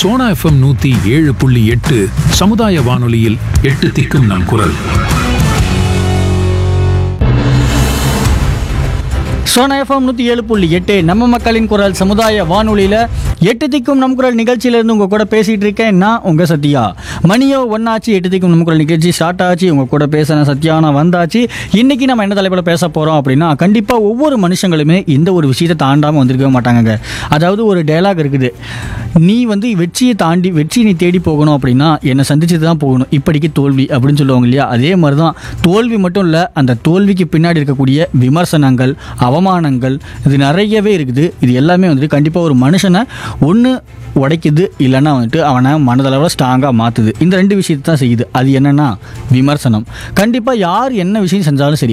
Sona FM நூத்தி ஏழு புள்ளி எட்டு சமுதாய வானொலியில் எட்டு திக்கும் நம் குரல் சோனா எஃப்எம் நூற்றி ஏழு புள்ளி எட்டு நம்ம மக்களின் குரல் சமுதாய வானொலியில் எட்டு திக்கும் நம் குரல் நிகழ்ச்சியிலேருந்து உங்கள் கூட பேசிகிட்டு இருக்கேன் நான் உங்கள் சத்யா மணியோ ஒன்னாச்சு எட்டு திக்கும் நம்ம குரல் நிகழ்ச்சி ஸ்டார்ட் ஆச்சு உங்கள் கூட பேசின சத்யா நான் வந்தாச்சு இன்றைக்கி நம்ம என்ன தலைப்பில் பேச போகிறோம் அப்படின்னா கண்டிப்பாக ஒவ்வொரு மனுஷங்களுமே இந்த ஒரு விஷயத்தை தாண்டாமல் வந்திருக்கவே மாட்டாங்கங்க அதாவது ஒரு டயலாக் இருக்குது நீ வந்து வெற்றியை தாண்டி வெற்றி நீ தேடி போகணும் அப்படின்னா என்னை சந்திச்சு தான் போகணும் இப்படிக்கு தோல்வி அப்படின்னு சொல்லுவாங்க இல்லையா அதே மாதிரி தான் தோல்வி மட்டும் இல்லை அந்த தோல்விக்கு பின்னாடி இருக்கக்கூடிய விமர்சனங்கள் அவமானங்கள் இது நிறையவே இருக்குது இது எல்லாமே வந்துட்டு கண்டிப்பாக ஒரு மனுஷனை ஒன்று உடைக்குது இல்லைன்னா வந்துட்டு அவனை மனதளவில் ஸ்ட்ராங்காக மாற்றுது இந்த ரெண்டு விஷயத்தை தான் செய்யுது அது என்னென்னா விமர்சனம் கண்டிப்பாக யார் என்ன விஷயம் செஞ்சாலும் சரி